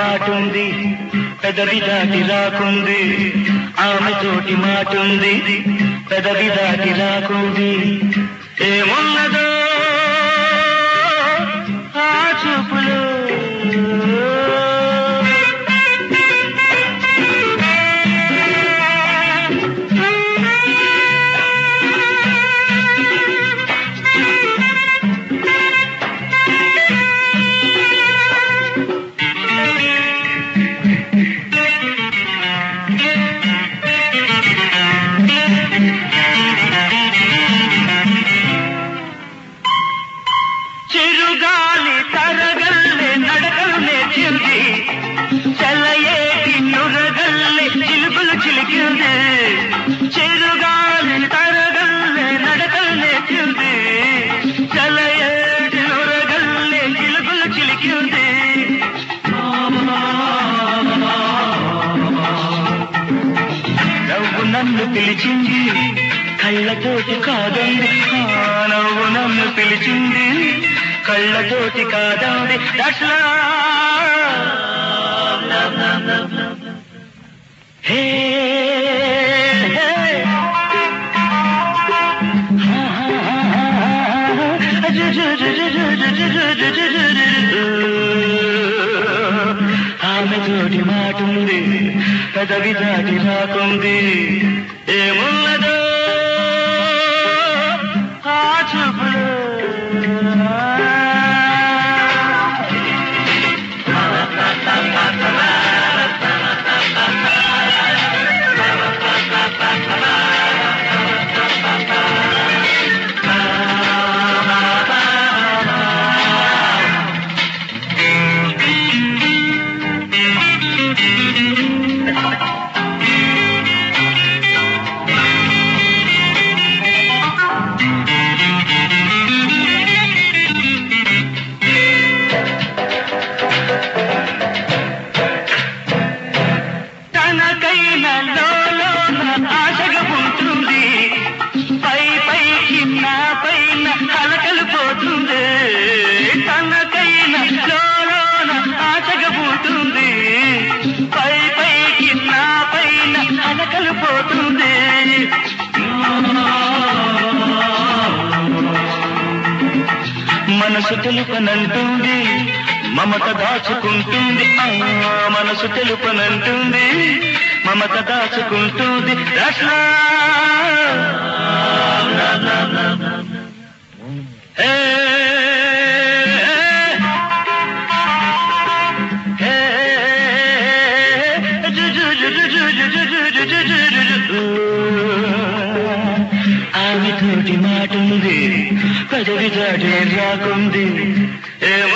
మాటుంది పెదవి దాటి రాకుంది ఆమె తోటి మాటుంది పెదవి దాటి రాకుంది ఏమున్నదో ఆ చూపులో చిరుగాలి తరగల్లే నడకలు నేర్చింది చల్లయేటి నురగల్లే చిలుకులు చిలికింది చిరుగాలి తరగల్లే నడకలు నేర్చింది చల్లయేటి నురగల్లే చిలుకులు చిలికింది నవ్వు నన్ను పిలిచింది కళ్ళతోటి కాదండి ఆ నవ్వు నన్ను పిలిచింది కళ్ళతోటి కాదండి That's love. హే హే. ఆమె తోటి మాటుంది పెదవి దాటి రాకుంది ఏమున్నదో ఆ చూపులో తనకైన లోలోన ఆశగా ఉంటుంది పై పైకి నా పైన కలకలు పోతుంది తనకైన లోలోన ఆశగా ఉంటుంది పై పైకి నా పైన కలకలు పోతుంది మనసు తెలుపనంటుంది మమత దాచుకుంటుంది ఆ మనసు తెలుపనంటుంది మమత దాచుకుంటుంది That's love. హే, హే, జు, జు, జు, జు, జు, జు, జు, జు, జు, జు, జు, జు, జు. ఆమె తోటి మాటుంది పెదవి దాటి రాకుంది ఏం